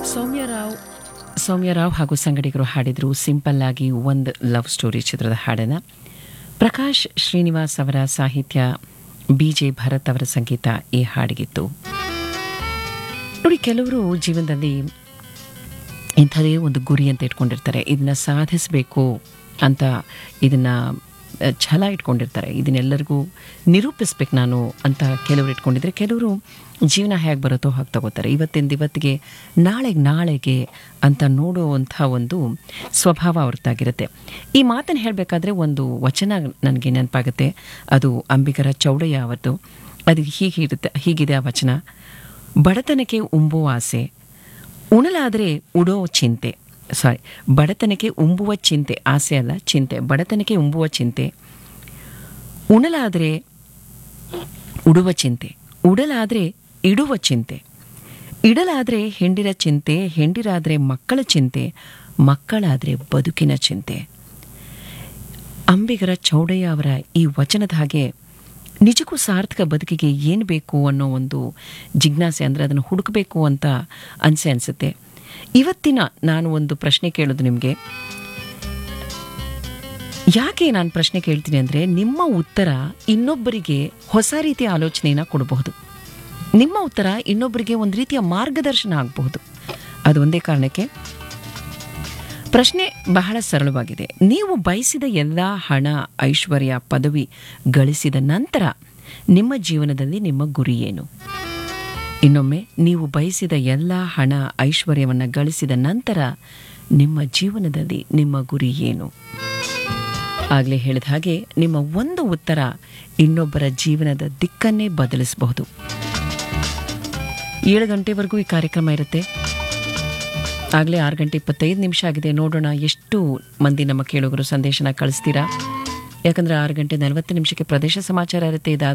ಸೌಮ್ಯರಾವ್ ಸೌಮ್ಯರಾವ್ ಹಾಗೂ ಸಂಗಡಿಗರು ಹಾಡಿದ್ರು ಸಿಂಪಲ್ ಆಗಿ ಒಂದು ಲವ್ ಸ್ಟೋರಿ ಚಿತ್ರದ ಹಾಡನ್ನು ಪ್ರಕಾಶ್ ಶ್ರೀನಿವಾಸ್ ಅವರ ಸಾಹಿತ್ಯ ಬಿ ಜೆ ಭರತ್ ಅವರ ಸಂಗೀತ ಈ ಹಾಡಿಗಿತ್ತು ನೋಡಿ ಕೆಲವರು ಜೀವನದಲ್ಲಿ ಇಂಥದೇ ಒಂದು ಗುರಿ ಅಂತ ಇಟ್ಕೊಂಡಿರ್ತಾರೆ ಇದನ್ನ ಸಾಧಿಸಬೇಕು ಅಂತ ಇದನ್ನ ಅಹ್, ಛಲ ಇಟ್ಕೊಂಡಿರ್ತಾರೆ ಇದನ್ನೆಲ್ಲರಿಗೂ ನಿರೂಪಿಸ್ಬೇಕು ನಾನು ಅಂತ ಕೆಲವರು ಇಟ್ಕೊಂಡಿದ್ರೆ ಕೆಲವರು ಜೀವನ ಹೇಗೆ ಬರುತ್ತೋ ಹಾಗೆ ತಗೋತಾರೆ ಇವತ್ತಿಂದ ಇವತ್ತಿಗೆ ನಾಳೆಗೆ ನಾಳೆಗೆ ಅಂತ ನೋಡುವಂಥ ಒಂದು ಸ್ವಭಾವ ಅವ್ರದ್ದಾಗಿರುತ್ತೆ ಈ ಮಾತನ್ನು ಹೇಳಬೇಕಾದ್ರೆ ಒಂದು ವಚನ ನನಗೆ ನೆನಪಾಗುತ್ತೆ ಅದು ಅಂಬಿಗರ ಚೌಡಯ್ಯ ಅವರದು ಅದು ಹೀಗಿರುತ್ತೆ ಹೀಗಿದೆ ಆ ವಚನ ಬಡತನಕ್ಕೆ ಉಂಬುವ ಆಸೆ ಉಣಲಾದರೆ ಉಡೋ ಚಿಂತೆ ಸಾರಿ ಬಡತನಕ್ಕೆ ಉಂಬುವ ಚಿಂತೆ ಆಸೆ ಅಲ್ಲ ಚಿಂತೆ ಬಡತನಕ್ಕೆ ಉಂಬುವ ಚಿಂತೆ ಉಣಲಾದರೆ ಉಡುವ ಚಿಂತೆ ಉಡಲಾದರೆ ಇಡುವ ಚಿಂತೆ ಇಡಲಾದರೆ ಹೆಂಡಿರ ಚಿಂತೆ ಹೆಂಡಿರಾದರೆ ಮಕ್ಕಳ ಚಿಂತೆ ಮಕ್ಕಳಾದರೆ ಬದುಕಿನ ಚಿಂತೆ ಅಂಬಿಗರ ಚೌಡಯ್ಯ ಅವರ ಈ ವಚನದ ಹಾಗೆ ನಿಜಕ್ಕೂ ಸಾರ್ಥಕ ಬದುಕಿಗೆ ಏನು ಬೇಕು ಅನ್ನೋ ಒಂದು ಜಿಜ್ಞಾಸೆ ಅಂದರೆ ಅದನ್ನು ಹುಡುಕಬೇಕು ಅಂತ ಅನಿಸೆ ಅನಿಸುತ್ತೆ ಇವತ್ತಿನ ನಾನು ಒಂದು ಪ್ರಶ್ನೆ ಕೇಳೋದು ನಿಮಗೆ ಯಾಕೆ ನಾನು ಪ್ರಶ್ನೆ ಕೇಳ್ತೀನಿ ಅಂದರೆ ನಿಮ್ಮ ಉತ್ತರ ಇನ್ನೊಬ್ಬರಿಗೆ ಹೊಸ ರೀತಿಯ ಆಲೋಚನೆಯನ್ನು ಕೊಡಬಹುದು ನಿಮ್ಮ ಉತ್ತರ ಇನ್ನೊಬ್ಬರಿಗೆ ಒಂದು ರೀತಿಯ ಮಾರ್ಗದರ್ಶನ ಆಗಬಹುದು ಅದು ಒಂದೇ ಕಾರಣಕ್ಕೆ ಪ್ರಶ್ನೆ ಬಹಳ ಸರಳವಾಗಿದೆ ನೀವು ಬಯಸಿದ ಎಲ್ಲ ಹಣ ಐಶ್ವರ್ಯ ಪದವಿ ಗಳಿಸಿದ ನಂತರ ನಿಮ್ಮ ಜೀವನದಲ್ಲಿ ನಿಮ್ಮ ಗುರಿ ಏನು ಇನ್ನೊಮ್ಮೆ ನೀವು ಬಯಸಿದ ಎಲ್ಲ ಹಣ ಐಶ್ವರ್ಯವನ್ನು ಗಳಿಸಿದ ನಂತರ ನಿಮ್ಮ ಜೀವನದಲ್ಲಿ ನಿಮ್ಮ ಗುರಿ ಏನು ಆಗಲೇ ಹೇಳಿದ ಹಾಗೆ ನಿಮ್ಮ ಒಂದು ಉತ್ತರ ಇನ್ನೊಬ್ಬರ ಜೀವನದ ದಿಕ್ಕನ್ನೇ ಬದಲಿಸಬಹುದು ಏಳು ಗಂಟೆವರೆಗೂ ಈ ಕಾರ್ಯಕ್ರಮ ಇರುತ್ತೆ ಆಗಲೇ ಆರು ಗಂಟೆ ಇಪ್ಪತ್ತೈದು ನಿಮಿಷ ಆಗಿದೆ ನೋಡೋಣ ಎಷ್ಟು ಮಂದಿ ನಮ್ಮ ಕೇಳುಗರು ಸಂದೇಶನ ಕಳಿಸ್ತೀರಾ ಯಾಕಂದ್ರೆ ಆರು ಗಂಟೆ ನಲವತ್ತು ನಿಮಿಷಕ್ಕೆ ಪ್ರದೇಶ ಸಮಾಚಾರ ಇರುತ್ತೆ ಇದಾದ